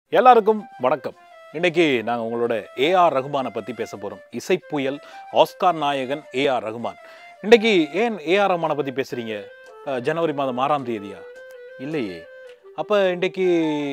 எல்லாருக்கும் வணக்கம் இன்னைக்கு நாங்கள் உங்களோட ஏஆர் ரகுமானை பற்றி பேச போகிறோம் இசைப்புயல் ஆஸ்கார் நாயகன் ஏஆர் ரகுமான் இன்னைக்கு ஏன் ஏஆர் ரகுமானை பற்றி பேசுகிறீங்க ஜனவரி மாதம் ஆறாம் தேதியா இல்லையே அப்போ இன்றைக்கு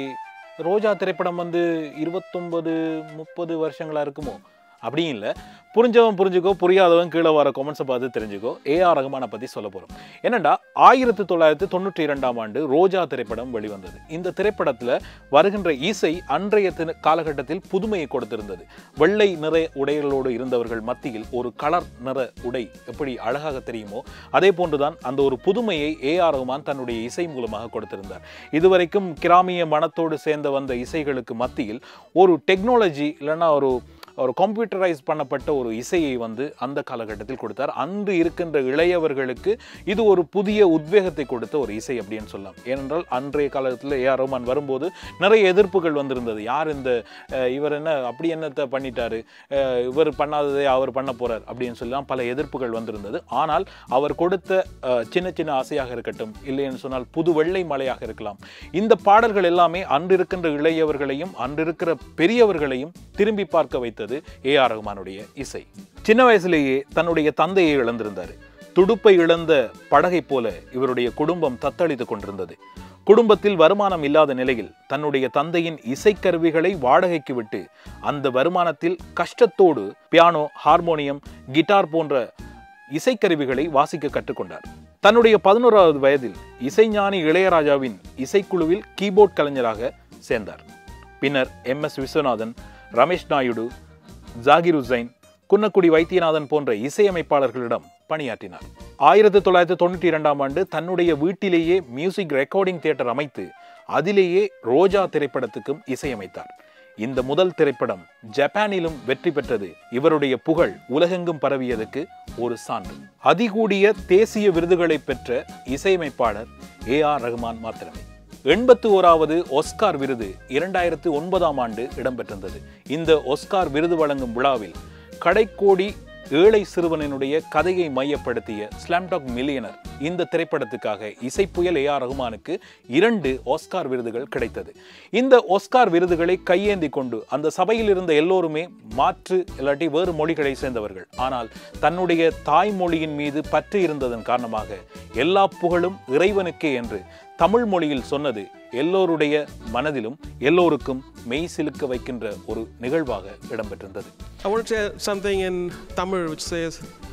ரோஜா திரைப்படம் வந்து இருபத்தொன்பது முப்பது வருஷங்களா இருக்குமோ அப்படியும் இல்லை புரிஞ்சவன் புரிஞ்சுக்கோ புரியாதவன் கீழே வர கொமெண்ட்ஸை பார்த்து தெரிஞ்சுக்கோ ஏஆர் ரகுமானை பற்றி சொல்ல போகிறோம் என்னடா ஆயிரத்தி தொள்ளாயிரத்தி தொண்ணூற்றி இரண்டாம் ஆண்டு ரோஜா திரைப்படம் வெளிவந்தது இந்த திரைப்படத்தில் வருகின்ற இசை அன்றைய தின- காலகட்டத்தில் புதுமையை கொடுத்திருந்தது வெள்ளை நிற உடைகளோடு இருந்தவர்கள் மத்தியில் ஒரு கலர் நிற உடை எப்படி அழகாக தெரியுமோ அதே போன்றுதான் அந்த ஒரு புதுமையை ஏ ஆர் ரகுமான் தன்னுடைய இசை மூலமாக கொடுத்திருந்தார் இதுவரைக்கும் கிராமிய மனத்தோடு சேர்ந்த வந்த இசைகளுக்கு மத்தியில் ஒரு டெக்னாலஜி இல்லைன்னா ஒரு ஒரு கம்ப்யூட்டரைஸ் பண்ணப்பட்ட ஒரு இசையை வந்து அந்த காலகட்டத்தில் கொடுத்தார் அன்று இருக்கின்ற இளையவர்களுக்கு இது ஒரு புதிய உத்வேகத்தை கொடுத்த ஒரு இசை அப்படின்னு சொல்லலாம் ஏனென்றால் அன்றைய காலத்தில் ஏ ஆர் ரஹ்மான் வரும்போது நிறைய எதிர்ப்புகள் வந்திருந்தது யார் இந்த அஹ், இவர் என்ன அப்படி என்னத்தை பண்ணிட்டாரு அஹ், இவர் பண்ணாததை அவர் பண்ண போறார் அப்படின்னு சொல்லலாம் பல எதிர்ப்புகள் வந்திருந்தது ஆனால் அவர் கொடுத்த அஹ், சின்ன சின்ன ஆசையாக இருக்கட்டும் இல்லைன்னு சொன்னால் புது வெள்ளை மலையாக இருக்கலாம் இந்த பாடல்கள் எல்லாமே அன்று இருக்கின்ற இளையவர்களையும் அன்று இருக்கிற பெரியவர்களையும் திரும்பி பார்க்க வைத்தது ஏ ஆர் ரஹ்மானுடைய இசை சின்ன வயசுலேயே தன்னுடைய தந்தையை இழந்திருந்தார் துடுப்பை இழந்த படகை போல இவருடைய குடும்பம் தத்தளித்துக் கொண்டிருந்தது குடும்பத்தில் வருமானம் இல்லாத நிலையில் தன்னுடைய தந்தையின் இசைக்கருவிகளை வாடகைக்கு விட்டு அந்த வருமானத்தில் கஷ்டத்தோடு பியானோ ஹார்மோனியம் கிட்டார் போன்ற இசைக்கருவிகளை வாசிக்க கற்றுக்கொண்டார் தன்னுடைய பதினோராவது வயதில் இசைஞானி இளையராஜாவின் இசைக்குழுவில் கீபோர்ட் கலைஞராக சேர்ந்தார் பின்னர் எம் எஸ் விஸ்வநாதன் ரமேஷ் நாயுடு ஜாகிர் உசைன் குன்னக்குடி வைத்தியநாதன் போன்ற இசையமைப்பாளர்களிடம் பணியாற்றினார் ஆயிரத்தி தொள்ளாயிரத்தி தொண்ணூற்றி இரண்டாம் ஆண்டு தன்னுடைய வீட்டிலேயே மியூசிக் ரெக்கார்டிங் தியேட்டர் அமைத்து அதிலேயே ரோஜா திரைப்படத்துக்கும் இசையமைத்தார் இந்த முதல் திரைப்படம் ஜப்பானிலும் வெற்றி பெற்றது இவருடைய புகழ் உலகெங்கும் பரவியதுக்கு ஒரு சான்று அதிகூடிய தேசிய விருதுகளை பெற்ற இசையமைப்பாளர் ஏ ஆர் ரஹ்மான் மாத்திரமே எண்பத்து ஓராவது ஒஸ்கார் விருது இரண்டாயிரத்து ஒன்பதாம் ஆண்டு இடம்பெற்றிருந்தது இந்த ஒஸ்கார் விருது வழங்கும் விழாவில் கடைக்கோடி ஏழை சிறுவனினுடைய கதையை மையப்படுத்திய ஸ்லாம்டாக் மில்லியனர் இந்த திரைப்படத்துக்காக இசைப்புயல் ஏ ஆர் ரகுமானுக்கு இரண்டு ஆஸ்கார் விருதுகள் கிடைத்தது இந்த ஆஸ்கார் விருதுகளை கையேந்தி கொண்டு அந்த சபையில் இருந்த எல்லோருமே மாற்று இல்லாட்டி வேறு மொழிகளை சேர்ந்தவர்கள் ஆனால் தன்னுடைய தாய்மொழியின் மீது பற்று இருந்ததன் காரணமாக எல்லா புகழும் இறைவனுக்கே என்று தமிழ் மொழியில் சொன்னது எல்லோருடைய மனதிலும் எல்லோருக்கும் மெய் சிலுக்க வைக்கின்ற ஒரு நிகழ்வாக இடம்பெற்றிருந்தது I want to say something in Tamil which says,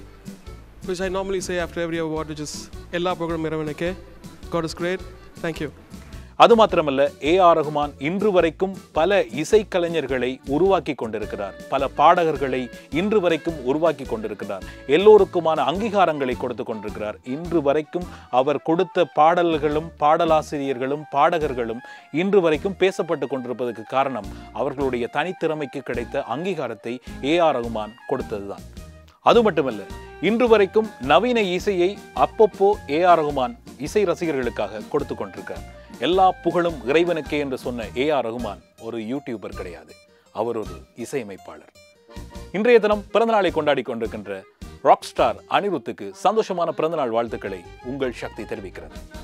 which I normally say after every award, which is Ella program Iravanake. God is great. Thank you. அது மாத்திரமல்ல ஏ ஆர் ரகுமான் இன்று வரைக்கும் பல இசைக்கலைஞர்களை உருவாக்கி கொண்டிருக்கிறார் பல பாடகர்களை இன்று வரைக்கும் உருவாக்கி கொண்டிருக்கிறார் எல்லோருக்குமான அங்கீகாரங்களை கொடுத்து கொண்டிருக்கிறார் இன்று வரைக்கும் அவர் கொடுத்த பாடல்களும் பாடலாசிரியர்களும் பாடகர்களும் இன்று வரைக்கும் பேசப்பட்டு கொண்டிருப்பதற்கு காரணம் அவர்களுடைய தனித்திறமைக்கு கிடைத்த அங்கீகாரத்தை ஏ ஆர் ரகுமான் கொடுத்ததுதான் அது மட்டுமல்ல இன்று வரைக்கும் நவீன இசையை அப்பப்போ ஏ ஆர் ரகுமான் இசை ரசிகர்களுக்காக கொடுத்து கொண்டிருக்கார் எல்லா புகழும் இறைவனுக்கே என்று சொன்ன ஏ ஆர் ரகுமான் ஒரு யூடியூபர் கிடையாது அவர் ஒரு இசையமைப்பாளர் இன்றைய தினம் பிறந்தநாளை கொண்டாடி கொண்டிருக்கின்ற ராக் ஸ்டார் அனிருத்துக்கு சந்தோஷமான பிறந்தநாள் வாழ்த்துக்களை உங்கள் சக்தி தெரிவிக்கிறது